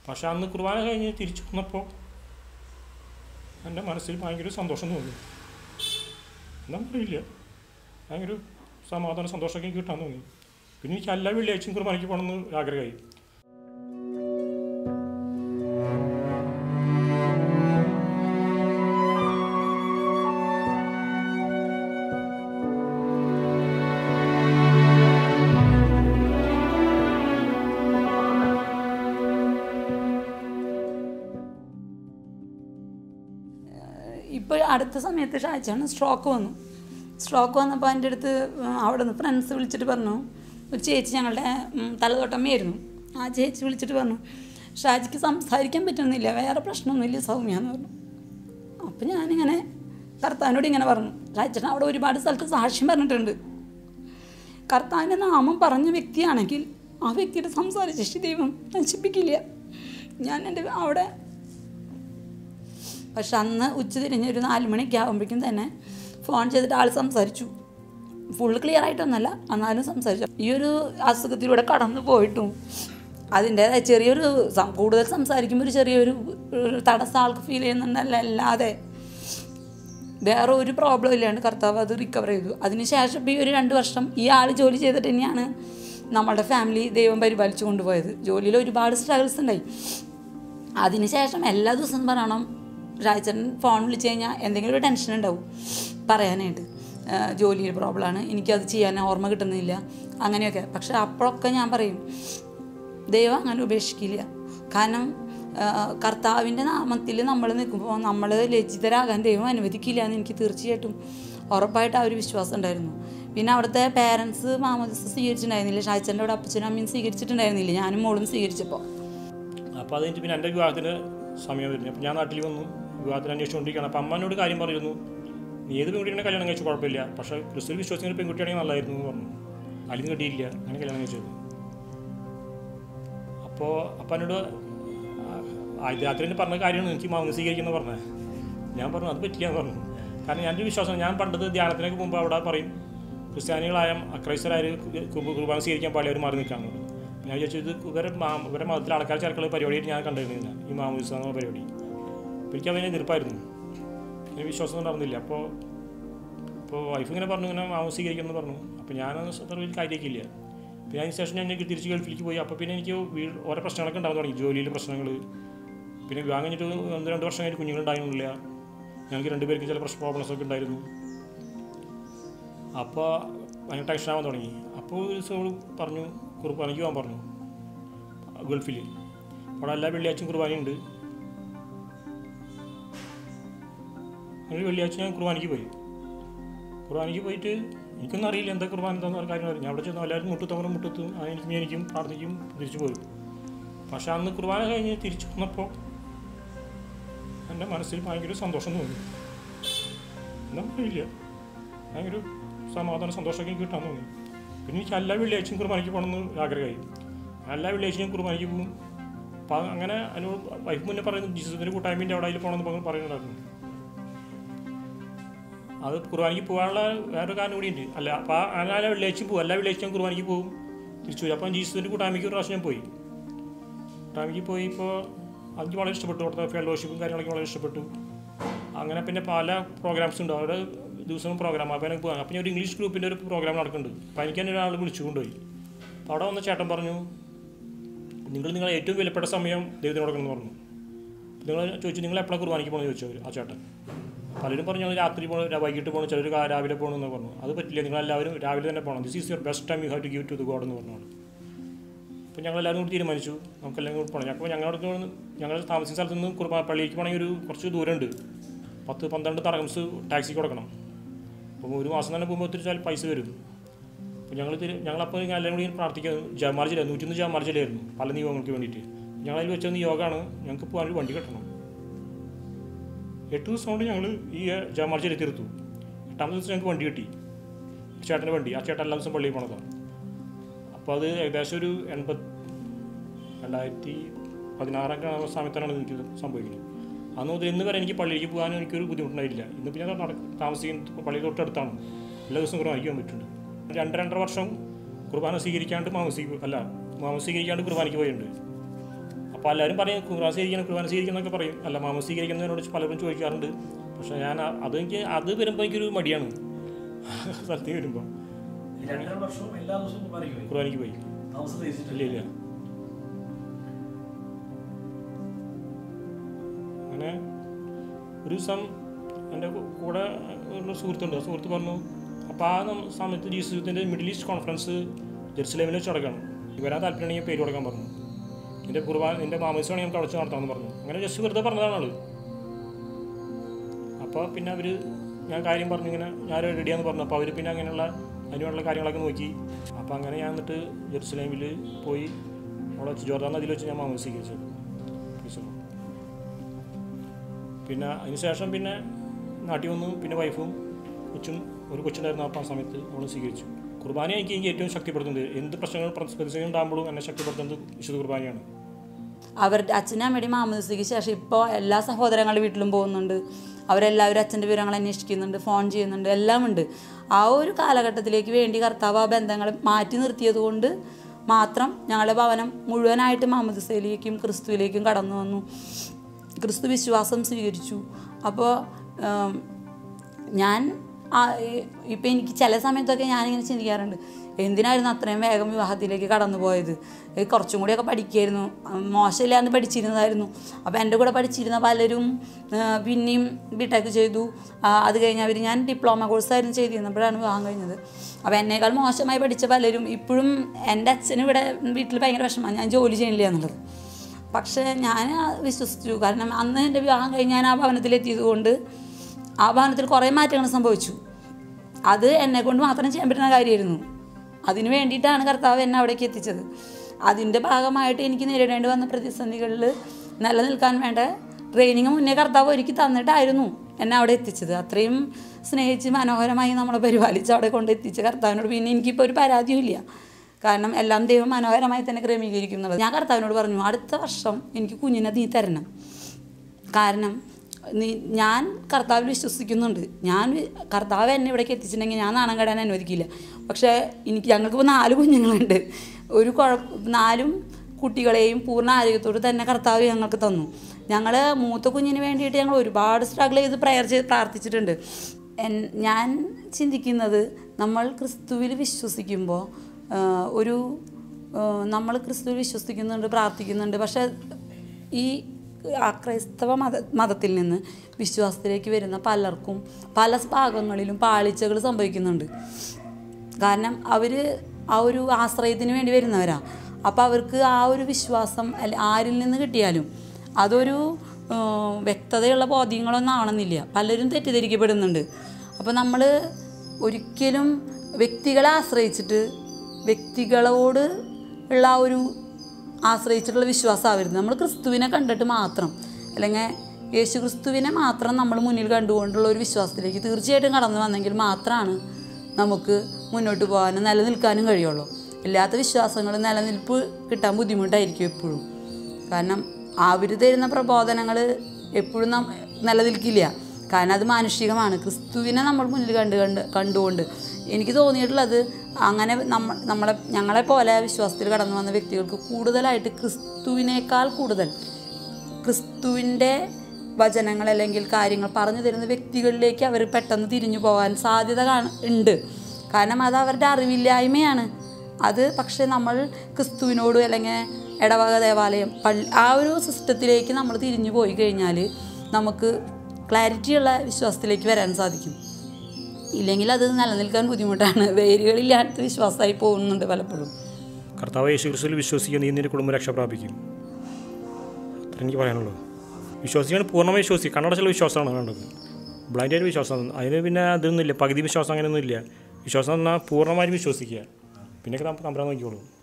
പക്ഷെ അന്ന് കുർബാന കഴിഞ്ഞ് തിരിച്ചു വന്നപ്പോൾ എൻ്റെ മനസ്സിൽ ഭയങ്കര സന്തോഷം തോന്നി എന്താ അറിയില്ല ഭയങ്കര സമാധാനം സന്തോഷമൊക്കെ എനിക്ക് കിട്ടാൻ തോന്നി പിന്നെ എനിക്ക് എല്ലാ വെള്ളിയാഴ്ചയും കുർബാനയ്ക്ക് പോകണമെന്ന് ആഗ്രഹമായി ഇപ്പോൾ അടുത്ത സമയത്ത് ഷാച്ചാണ് സ്ട്രോക്ക് വന്നു സ്ട്രോക്ക് വന്നപ്പോൾ എൻ്റെ അടുത്ത് ഉം, അവിടെ നിന്ന് ഫ്രണ്ട്സ് വിളിച്ചിട്ട് പറഞ്ഞു ഒരു ചേച്ചി ഞങ്ങളുടെ ഉം, തലതൊട്ടമ്മയായിരുന്നു ആ ചേച്ചി വിളിച്ചിട്ട് പറഞ്ഞു ഷാജിക്ക് സംസാരിക്കാൻ പറ്റുന്നില്ല വേറെ പ്രശ്നമൊന്നുമില്ല സൗമ്യ എന്ന് പറഞ്ഞു അപ്പം ഞാനിങ്ങനെ കർത്താവിനോട് ഇങ്ങനെ പറഞ്ഞു ഷാച്ചൻ അവിടെ ഒരുപാട് സ്ഥലത്ത് സാക്ഷ്യം പറഞ്ഞിട്ടുണ്ട് കർത്താവിൻ്റെ നാമം പറഞ്ഞ വ്യക്തിയാണെങ്കിൽ ആ വ്യക്തിയുടെ സംസാര ശേഷി ദൈവം നശിപ്പിക്കില്ല ഞാൻ എൻ്റെ അവിടെ പക്ഷെ അന്ന് ഉച്ച തിരിഞ്ഞ് ഒരു നാല് മണിയൊക്കെ ആകുമ്പോഴേക്കും തന്നെ ഫോൺ ചെയ്തിട്ട് ആൾ സംസാരിച്ചു ഫുൾ ക്ലിയർ ആയിട്ടൊന്നല്ല എന്നാലും സംസാരിച്ചു ഈ ഒരു അസുഖത്തിലൂടെ കടന്നു പോയിട്ടും അതിൻ്റേതായ ചെറിയൊരു സം- കൂടുതൽ സംസാരിക്കുമ്പോൾ ഒരു ചെറിയൊരു ഒരു തടസ്സം ആൾക്ക് ഫീൽ ചെയ്യുന്നുണ്ടല്ല അല്ലാതെ വേറെ ഒരു പ്രോബ്ലം ഇല്ലാണ്ട് കർത്താവ് അത് റിക്കവർ ചെയ്തു അതിനുശേഷം ഇപ്പോൾ ഈ ഒരു രണ്ട് വർഷം ഈ ആൾ ജോലി ചെയ്തിട്ട് തന്നെയാണ് നമ്മളുടെ ഫാമിലി ദൈവം പരിപാലിച്ചു കൊണ്ടുപോയത് ജോലിയിൽ ഒരുപാട് സ്ട്രഗിൾസ് ഉണ്ടായി അതിനുശേഷം എല്ലാ ദിവസവും പറയണം രാജചേട്ടൻ ഫോൺ വിളിച്ചു കഴിഞ്ഞാൽ എന്തെങ്കിലും ഒരു ടെൻഷൻ ഉണ്ടാവും പറയാനായിട്ട് ആ, ജോലിയിൽ പ്രോബ്ലമാണ് എനിക്കത് ചെയ്യാൻ ഓർമ്മ കിട്ടുന്നില്ല അങ്ങനെയൊക്കെ പക്ഷെ അപ്പോഴൊക്കെ ഞാൻ പറയും ദൈവം അങ്ങനെ ഉപേക്ഷിക്കില്ല കാരണം ആ, കർത്താവിൻ്റെ നാമത്തിൽ നമ്മൾ നിൽക്കുമ്പോൾ നമ്മൾ ലജ്ജിതരാകാൻ ദൈവം അനുവദിക്കില്ല എന്ന് എനിക്ക് തീർച്ചയായിട്ടും ഉറപ്പായിട്ട് ആ ഒരു വിശ്വാസം ഉണ്ടായിരുന്നു പിന്നെ അവിടുത്തെ പേരൻസ് മാമോദിസ സ്വീകരിച്ചിട്ടുണ്ടായിരുന്നില്ല ഷാച്ചൻ്റെ അവിടെ അപ്പച്ചനും അമ്മയും സ്വീകരിച്ചിട്ടുണ്ടായിരുന്നില്ല ഞാനും മോളും സ്വീകരിച്ചപ്പോൾ അപ്പോൾ അത് കഴിഞ്ഞിട്ട് പിന്നെ എൻ്റെ വിവാഹത്തിന് സമയം വരുന്നു അപ്പോൾ ഞാൻ നാട്ടിൽ വന്നു വിവാഹത്തിന് അന്വേഷിച്ചുകൊണ്ടിരിക്കുകയാണ് അപ്പോൾ അമ്മനോട് കാര്യം പറയുന്നു നീ ഏത് പെൺകുട്ടിയുടെ കല്യാണം കഴിച്ചു കുഴപ്പമില്ല പക്ഷേ ക്രിസ്തുവിൽ വിശ്വസിക്കുന്ന ഒരു പെൺകുട്ടിയാണെങ്കിൽ നല്ലതായിരുന്നു എന്ന് പറഞ്ഞു അതിലും കിട്ടിയില്ല അങ്ങനെ കല്യാണം കഴിച്ചത് അപ്പോൾ അപ്പം എന്നോട് രാത്രി തന്നെ പറഞ്ഞ കാര്യമാണ് എനിക്ക് മൗനം സ്വീകരിക്കുന്നത് പറഞ്ഞത് ഞാൻ പറഞ്ഞു അത് പറ്റില്ല എന്ന് പറഞ്ഞു കാരണം എൻ്റെ വിശ്വാസം ഞാൻ പണ്ടത് ധ്യാനത്തിനൊക്കെ മുമ്പ് അവിടെ പറയും ക്രിസ്ത്യാനികളായ അക്രൈസ്തരായ കുർബാന സ്വീകരിക്കാൻ പാടില്ല അവർ മാറി നിൽക്കാമെന്ന് ഞാൻ വിചാരിച്ചു ഇത് ഇവരെ മാ ഇവരെ മതത്തിലെ ആൾക്കാർ ചേർക്കുള്ള പരിപാടിയായിട്ട് ഞാൻ കണ്ടിരുന്നില്ല ഈ മാമൂസ എന്ന പരിപാടി അപ്പോൾ എനിക്ക് അതിനെ എതിർപ്പായിരുന്നു എനിക്ക് വിശ്വാസം ഉണ്ടായിരുന്നില്ല അപ്പോൾ അപ്പോൾ വൈഫ് ഇങ്ങനെ പറഞ്ഞു ഇങ്ങനെ മാമൂസ് സ്വീകരിക്കുമെന്ന് പറഞ്ഞു അപ്പോൾ ഞാനത് അത്ര വലിയ കാര്യമാക്കിയില്ല പിന്നെ അതിന് ശേഷം ഞാൻ എനിക്ക് തിരിച്ച് ഗൾഫിലേക്ക് പോയി അപ്പോൾ പിന്നെ എനിക്ക് വീട് ഓരോ പ്രശ്നങ്ങളൊക്കെ ഉണ്ടാകാൻ തുടങ്ങി ജോലിയിലെ പ്രശ്നങ്ങൾ പിന്നെ വിവാഹം കഴിഞ്ഞിട്ട് ഒന്ന് രണ്ട് വർഷം കഴിഞ്ഞിട്ട് കുഞ്ഞുങ്ങളുണ്ടായിരുന്നില്ല ഞങ്ങൾക്ക് രണ്ടുപേർക്ക് ചില പ്രശ്ന പ്രോബ്ലംസ് ഒക്കെ ഉണ്ടായിരുന്നു അപ്പോൾ ഭയങ്കര ടെൻഷൻ ആവാൻ തുടങ്ങി അപ്പോൾ ഒരു ദിവസം അവള് പറഞ്ഞു കുർബാനയ്ക്ക് പോകാൻ പറഞ്ഞു ഗൾഫിൽ അവിടെ എല്ലാ വെള്ളിയാഴ്ചയും കുർബാനയുണ്ട് അങ്ങനെ വെള്ളിയാഴ്ച ഞാൻ കുർബാനയ്ക്ക് പോയി കുർബാനയ്ക്ക് പോയിട്ട് എനിക്കൊന്നും അറിയില്ല എന്താ കുർബാന എന്താണെന്ന് കാര്യം അറിയില്ല ഞാൻ അവിടെ ചെന്ന് എല്ലാവരും മുട്ടുത്തവറും മുട്ടത്തും എനിക്കും എനിക്കും പ്രാർത്ഥിക്കും തിരിച്ചു പോയി പക്ഷെ അന്ന് കുർബാന കഴിഞ്ഞ് തിരിച്ചു വന്നപ്പോൾ എൻ്റെ മനസ്സിൽ ഭയങ്കര സന്തോഷം തോന്നി എന്താ അറിയില്ല ഭയങ്കര സമാധാനം സന്തോഷമൊക്കെ എനിക്ക് കിട്ടാൻ തോന്നി പിന്നെ എനിക്ക് എല്ലാ വെള്ളിയാഴ്ചയും കുർബാനയ്ക്ക് പോകണമെന്ന് ആഗ്രഹമായി എല്ലാ വെള്ളിയാഴ്ചയും കുർബാനയ്ക്ക് പോകും അപ്പം അങ്ങനെ അതിനോട് വൈഫ് മുന്നേ പറയുന്നു ജീസസിൻ്റെ കൂട്ടായ്മൻ്റെ അവിടെ അതിൽ പോകണമെന്ന് പറഞ്ഞ് പറയുന്നുണ്ടായിരുന്നു അത് കുർബാനയ്ക്ക് പോകാനുള്ള വേറൊരു കാരണം കൂടിയുണ്ട് അല്ല അപ്പോൾ ആ എല്ലാ വെള്ളിയാഴ്ചയും പോകും എല്ലാ വെള്ളിയാഴ്ചയും കുർബാനയ്ക്ക് പോകും തിരിച്ചു വരും അപ്പം ജീസസിൻ്റെ കൂട്ടായ്മയ്ക്ക് ഒരു പ്രാവശ്യം ഞാൻ പോയി കൂട്ടായ്മയ്ക്ക് പോയി ഇപ്പോൾ എനിക്ക് വളരെ ഇഷ്ടപ്പെട്ടു അവിടുത്തെ ഫെലോഷിപ്പും കാര്യങ്ങളൊക്കെ വളരെ ഇഷ്ടപ്പെട്ടു അങ്ങനെ പിന്നെ പല പ്രോഗ്രാംസ് ഉണ്ട് അവിടെ ദിവസവും പ്രോഗ്രാം അപ്പോൾ എനിക്ക് പോകാം അപ്പോൾ ഞാൻ ഒരു ഇംഗ്ലീഷ് ഗ്രൂപ്പിൻ്റെ ഒരു പ്രോഗ്രാം നടക്കുന്നുണ്ട് അപ്പോൾ എനിക്ക് തന്നെ ഒരാൾ വിളിച്ചു കൊണ്ടുപോയി അപ്പോൾ അവിടെ വന്ന ചേട്ടൻ പറഞ്ഞു നിങ്ങൾ നിങ്ങളെ ഏറ്റവും വിലപ്പെട്ട സമയം ദൈവത്തിന് കൊടുക്കണമെന്ന് പറഞ്ഞു നിങ്ങൾ ചോദിച്ചു നിങ്ങൾ എപ്പോഴാണ് കുർബാനയ്ക്ക് പോകണമെന്ന് ചോദിച്ചു അവർ ആ ചേട്ടൻ പലരും പറഞ്ഞു ഞങ്ങൾ രാത്രി പോകണം വൈകിട്ട് പോകണം ചിലർ രാവിലെ പോകണമെന്ന് പറഞ്ഞു അത് പറ്റില്ല നിങ്ങളെല്ലാവരും രാവിലെ തന്നെ പോകണം this is your best time you have to give to the God എന്ന് പറഞ്ഞു അപ്പോൾ ഞങ്ങൾ എല്ലാവരും കൂടി തീരുമാനിച്ചു നമുക്കെല്ലാം കൂടി പോകണം അപ്പോൾ ഞങ്ങളുടെ ഞങ്ങൾ താമസിക്കുന്ന സ്ഥലത്ത് നിന്ന് കുർബാന പള്ളിയിലേക്ക് പോകണമെങ്കിൽ ഒരു കുറച്ച് ദൂരമുണ്ട് പത്ത് പന്ത്രണ്ട് തറകംസ് ടാക്സി കൊടുക്കണം അപ്പോൾ ഒരു മാസം തന്നെ പോകുമ്പോൾ ഒത്തിരി ചില പൈസ വരും അപ്പോൾ ഞങ്ങൾ ഞങ്ങളപ്പോൾ ഇങ്ങനെ എല്ലാവരും കൂടി പ്രാർത്ഥിക്കുക ജമാർ ജില്ല നൂറ്റൊന്ന് ജമാർ ജില്ലയായിരുന്നു പല നിയോഗങ്ങൾക്ക് വേണ്ടിയിട്ട് ഞങ്ങളതിൽ വെച്ച നിയോഗമാണ് ഞങ്ങൾക്ക് പോകാൻ ഒരു വണ്ടി കിട്ടണം എട്ട് ദിവസം കൊണ്ട് ഞങ്ങൾ ഈ ജമാർ ജില്ല തീർത്തു എട്ടാമത്തെ ദിവസം ഞങ്ങൾക്ക് വണ്ടി കിട്ടി ചേട്ടൻ്റെ വണ്ടി ആ ചേട്ടൻ എല്ലാ ദിവസം പള്ളിയിൽ പോണതാണ് അപ്പോൾ അത് ഏകദേശം ഒരു എൺപത് രണ്ടായിരത്തി പതിനാറൊക്കെ ആ സമയത്താണ് എനിക്ക് സംഭവിക്കുന്നത് അന്ന് മുതൽ ഇന്ന് വരെ എനിക്ക് പള്ളിയിലേക്ക് പോകാൻ എനിക്കൊരു ബുദ്ധിമുട്ടുണ്ടായില്ല ഇന്നിപ്പോൾ ഞാൻ നട താമസിക്കുന്ന പള്ളി തൊട്ടടുത്താണ് എല്ലാ ദിവസവും കുർബാനയ്ക്ക് പോകാൻ പറ്റുന്നുണ്ട് രണ്ട് രണ്ടര വർഷം കുർബാന സ്വീകരിക്കാണ്ട് മാമസിക്ക് അല്ല മാമ സ്വീകരിക്കാണ്ട് കുർബാനയ്ക്ക് പോയിട്ടുണ്ട് അപ്പോൾ എല്ലാവരും പറയും ഖുർആൻ സ്വീകരിക്കണം ഖുർആൻ സ്വീകരിക്കണം എന്നൊക്കെ പറയും അല്ല മാമ സ്വീകരിക്കുന്നതിനോട് പലരും ചോദിക്കാറുണ്ട് പക്ഷേ ഞാൻ അ- അത് എനിക്ക് അത് വരുമ്പോൾ എനിക്കൊരു മടിയാണ് സത്യം വരുമ്പോൾ രണ്ടര വർഷവും എല്ലാ ദിവസവും കുർബാനയ്ക്ക് പോയി ഖുർആനിക്ക് പോയി താമസം ഇല്ല തിരിച്ചിട്ടില്ല ഇല്ല അങ്ങനെ ഒരു ദിവസം എൻ്റെ കൂ- കൂടെ ഉള്ള സുഹൃത്തുണ്ട് ആ സുഹൃത്ത് പറഞ്ഞു അപ്പോൾ ആ നം- സമയത്ത് ജീസുത്തിൻ്റെ മിഡിൽ ഈസ്റ്റ് കോൺഫറൻസ് ജെറുസലേമിൽ വെച്ച് നടക്കുകയാണ് വരാൻ താല്പര്യമാണെങ്കിൽ പേര് കൊടുക്കാൻ പറഞ്ഞു എൻ്റെ കുർബാന എൻ്റെ മാമോദിസമാണ് ഞങ്ങൾക്ക് അവിടെ വെച്ച് നടത്താമെന്ന് പറഞ്ഞു അങ്ങനെ ജസ്റ്റ് വെറുതെ പറഞ്ഞതാണ് ആള് അപ്പോൾ പിന്നെ അവർ ഞാൻ കാര്യം പറഞ്ഞു ഇങ്ങനെ ഞാൻ റെഡിയാന്ന് പറഞ്ഞു അപ്പോൾ അവർ പിന്നെ അങ്ങനെയുള്ള അതിനുള്ള കാര്യങ്ങളൊക്കെ നോക്കി അപ്പോൾ അങ്ങനെ ഞാൻ എന്നിട്ട് ജെറുസലേമിൽ പോയി അവിടെ വെച്ച് ജോർദാൻ നദിയിൽ വെച്ച് ഞാൻ മാമോദിസ സ്വീകരിച്ചു ക്രിസ്തു. പിന്നെ അതിന് ശേഷം പിന്നെ നാട്ടിൽ വന്നു പിന്നെ വൈഫും കൊച്ചും ഒരു കൊച്ചുണ്ടായിരുന്നു അപ്പം ആ സമയത്ത് നമ്മൾ സ്വീകരിച്ചു കുർബാന എനിക്ക് എനിക്ക് ഏറ്റവും ശക്തിപ്പെടുത്തുന്നത് എന്ത് പ്രശ്നങ്ങൾ പ്രതിസന്ധി ഉണ്ടാകുമ്പോഴും എന്നെ ശക്തിപ്പെടുത്തുന്നത് വിശുദ്ധ കുർബാനയാണ് അവരുടെ അച്ഛനും അമ്മയുടെയും മാമോദിസയ്ക്ക് ശേഷം ഇപ്പോൾ എല്ലാ സഹോദരങ്ങളുടെ വീട്ടിലും പോകുന്നുണ്ട് അവരെല്ലാവരും അച്ഛൻ്റെ വിവരങ്ങൾ അന്വേഷിക്കുന്നുണ്ട് ഫോൺ ചെയ്യുന്നുണ്ട് എല്ലാം ഉണ്ട് ആ ഒരു കാലഘട്ടത്തിലേക്ക് വേണ്ടി കർത്താവ് ആ ബന്ധങ്ങൾ മാറ്റി നിർത്തിയത് കൊണ്ട് മാത്രം ഞങ്ങളുടെ ഭവനം മുഴുവനായിട്ട് മാമോദിസയിലേക്കും ക്രിസ്തുവിലേക്കും കടന്നു വന്നു ക്രിസ്തു വിശ്വാസം സ്വീകരിച്ചു അപ്പോൾ ഞാൻ ഇപ്പം എനിക്ക് ചില സമയത്തൊക്കെ ഞാനിങ്ങനെ ചിന്തിക്കാറുണ്ട് എന്തിനായിരുന്നു അത്രയും വേഗം വിവാഹത്തിലേക്ക് കടന്നു പോയത് ഏ, കുറച്ചും കൂടിയൊക്കെ പഠിക്കായിരുന്നു മോശമില്ലാന്ന് പഠിച്ചിരുന്നതായിരുന്നു അപ്പോൾ എൻ്റെ കൂടെ പഠിച്ചിരുന്ന പലരും ആ, പിന്നെയും ബിടെക് ചെയ്തു ആ, അത് കഴിഞ്ഞ് അവർ ഞാൻ ഡിപ്ലോമ കോഴ്സായിരുന്നു ചെയ്തിരുന്നപ്പോഴാണ് വിവാഹം കഴിഞ്ഞത് അപ്പോൾ എന്നേക്കാൾ മോശമായി പഠിച്ച പലരും ഇപ്പോഴും എൻ്റെ അച്ഛനും ഇവിടെ വീട്ടിൽ ഭയങ്കര വിഷമമാണ് ഞാൻ ജോലി ചെയ്യണില്ല എന്നുള്ളത് പക്ഷേ ഞാൻ വിശ്വസിച്ചു കാരണം അന്ന് എൻ്റെ വിവാഹം കഴിഞ്ഞ് ഞാൻ ആ ഭവനത്തിലെത്തിയത് കൊണ്ട് ആ ഭവനത്തിൽ കുറേ മാറ്റങ്ങൾ സംഭവിച്ചു അത് എന്നെ കൊണ്ട് മാത്രം ചെയ്യാൻ പറ്റുന്ന കാര്യമായിരുന്നു അതിന് വേണ്ടിയിട്ടാണ് കർത്താവ് എന്നെ അവിടേക്ക് എത്തിച്ചത് അതിൻ്റെ ഭാഗമായിട്ട് എനിക്ക് നേരിടേണ്ടി വന്ന പ്രതിസന്ധികളിൽ നിലനിൽക്കാൻ വേണ്ട ട്രെയിനിങ് മുന്നേ കർത്താവ് ഒരുക്കി തന്നിട്ടായിരുന്നു എന്നെ അവിടെ എത്തിച്ചത് അത്രയും സ്നേഹിച്ച് മനോഹരമായി നമ്മളെ പരിപാലിച്ച് അവിടെ കൊണ്ട് എത്തിച്ച കർത്താവിനോട് പിന്നെ എനിക്കിപ്പോൾ ഒരു പരാതിയും ഇല്ല കാരണം എല്ലാം ദൈവം മനോഹരമായി തന്നെ ക്രമീകരിക്കുന്നത് ഞാൻ കർത്താവിനോട് പറഞ്ഞു അടുത്ത വർഷം എനിക്ക് കുഞ്ഞിനെ നീ തരണം കാരണം നീ ഞാൻ കർത്താവിൽ വിശ്വസിക്കുന്നുണ്ട് ഞാൻ വി- കർത്താവ് എന്നെ ഇവിടേക്ക് എത്തിച്ചിട്ടുണ്ടെങ്കിൽ ഞാൻ നാണം കെടാൻ അനുവദിക്കില്ല പക്ഷേ എനിക്ക് ഞങ്ങൾക്കിപ്പോൾ നാല് കുഞ്ഞുങ്ങളുണ്ട് ഒരു കുഴപ്പ നാലും കുട്ടികളെയും പൂർണ്ണ ആരോഗ്യത്തോട് തന്നെ കർത്താവ് ഞങ്ങൾക്ക് തന്നു ഞങ്ങൾ മൂത്ത കുഞ്ഞിന് വേണ്ടിയിട്ട് ഞങ്ങൾ ഒരുപാട് സ്ട്രഗിൾ ചെയ്ത് പ്രയർ ചെയ്ത് പ്രാർത്ഥിച്ചിട്ടുണ്ട് എൻ- ഞാൻ ചിന്തിക്കുന്നത് നമ്മൾ ക്രിസ്തുവിൽ വിശ്വസിക്കുമ്പോൾ ആ, ഒരു നമ്മൾ ക്രിസ്തുവിൽ വിശ്വസിക്കുന്നുണ്ട് പ്രാർത്ഥിക്കുന്നുണ്ട് പക്ഷേ ഈ ആ ക്രൈസ്തവ മത മതത്തിൽ നിന്ന് വിശ്വാസത്തിലേക്ക് വരുന്ന പലർക്കും പല ഭാഗങ്ങളിലും പാളിച്ചകൾ സംഭവിക്കുന്നുണ്ട് കാരണം അവർ ആ ഒരു ആശ്രയത്തിന് വേണ്ടി വരുന്നവരാണ് അപ്പോൾ അവർക്ക് ആ ഒരു വിശ്വാസം അല്ല ആരിൽ നിന്ന് കിട്ടിയാലും അതൊരു ആ, വ്യക്തതയുള്ള ബോധ്യങ്ങളൊന്നും ആവണമെന്നില്ല പലരും തെറ്റിദ്ധരിക്കപ്പെടുന്നുണ്ട് അപ്പോൾ നമ്മൾ ഒരിക്കലും വ്യക്തികളെ ആശ്രയിച്ചിട്ട് വ്യക്തികളോട് ഉള്ള ആ ഒരു ആശ്രയിച്ചിട്ടുള്ള വിശ്വാസമാവരുത് നമ്മൾ ക്രിസ്തുവിനെ കണ്ടിട്ട് മാത്രം അല്ലെങ്കിൽ യേശു ക്രിസ്തുവിനെ മാത്രം നമ്മൾ മുന്നിൽ കണ്ടുകൊണ്ടുള്ള ഒരു വിശ്വാസത്തിലേക്ക് തീർച്ചയായിട്ടും കടന്നു വന്നെങ്കിൽ മാത്രമാണ് നമുക്ക് മുന്നോട്ട് പോകാനും നിലനിൽക്കാനും കഴിയുള്ളൂ ഇല്ലാത്ത വിശ്വാസങ്ങൾ നിലനിൽപ്പ് കിട്ടാൻ ബുദ്ധിമുട്ടായിരിക്കും എപ്പോഴും കാരണം അവർ തരുന്ന പ്രബോധനങ്ങൾ എപ്പോഴും നം നിലനിൽക്കില്ല കാരണം അത് മാനുഷികമാണ് ക്രിസ്തുവിനെ നമ്മൾ മുന്നിൽ കണ്ട് കണ്ട് കണ്ടുകൊണ്ട് എനിക്ക് തോന്നിയിട്ടുള്ളത് അങ്ങനെ നമ്മ നമ്മളെ ഞങ്ങളെ പോലെ വിശ്വാസത്തിൽ കടന്നു വന്ന വ്യക്തികൾക്ക് കൂടുതലായിട്ട് ക്രിസ്തുവിനേക്കാൾ കൂടുതൽ ക്രിസ്തുവിൻ്റെ വചനങ്ങൾ അല്ലെങ്കിൽ കാര്യങ്ങൾ പറഞ്ഞു തരുന്ന വ്യക്തികളിലേക്ക് അവർ പെട്ടെന്ന് തിരിഞ്ഞു പോകാൻ സാധ്യത കാണ ഉണ്ട് കാരണം അത് അവരുടെ അറിവില്ലായ്മയാണ് അത് പക്ഷേ നമ്മൾ ക്രിസ്തുവിനോട് അല്ലെങ്കിൽ ഇടവക ദേവാലയം പള്ളി ആ ഒരു സിസ്റ്റത്തിലേക്ക് നമ്മൾ തിരിഞ്ഞു പോയി കഴിഞ്ഞാൽ നമുക്ക് ക്ലാരിറ്റിയുള്ള വിശ്വാസത്തിലേക്ക് വരാൻ സാധിക്കും ഇല്ലെങ്കിൽ അത് നിലനിൽക്കാൻ ബുദ്ധിമുട്ടാണ് വേരുകളില്ലാത്ത വിശ്വാസമായി പോകുന്നുണ്ട് പലപ്പോഴും കർത്താവ് യേശു ക്രിസ്തുവിൽ വിശ്വസിക്കുക നീ നിന്റെ കുടുംബം രക്ഷ പ്രാപിക്കും അത്ര എനിക്ക് പറയാനുള്ളൂ വിശ്വസിക്കാൻ പൂർണ്ണമായി വിശ്വസിക്കുക കണ്ണട ചില വിശ്വാസമാണ് വേണ്ടത് ബ്ലൈൻഡായിട്ട് വിശ്വാസം അതിന് പിന്നെ അതൊന്നുമില്ല പകുതി വിശ്വാസം അങ്ങനെയൊന്നുമില്ല വിശ്വാസം എന്നാൽ പൂർണ്ണമായും വിശ്വസിക്കുക പിന്നെ തമ്പരാൻ നോക്കിക്കോളൂ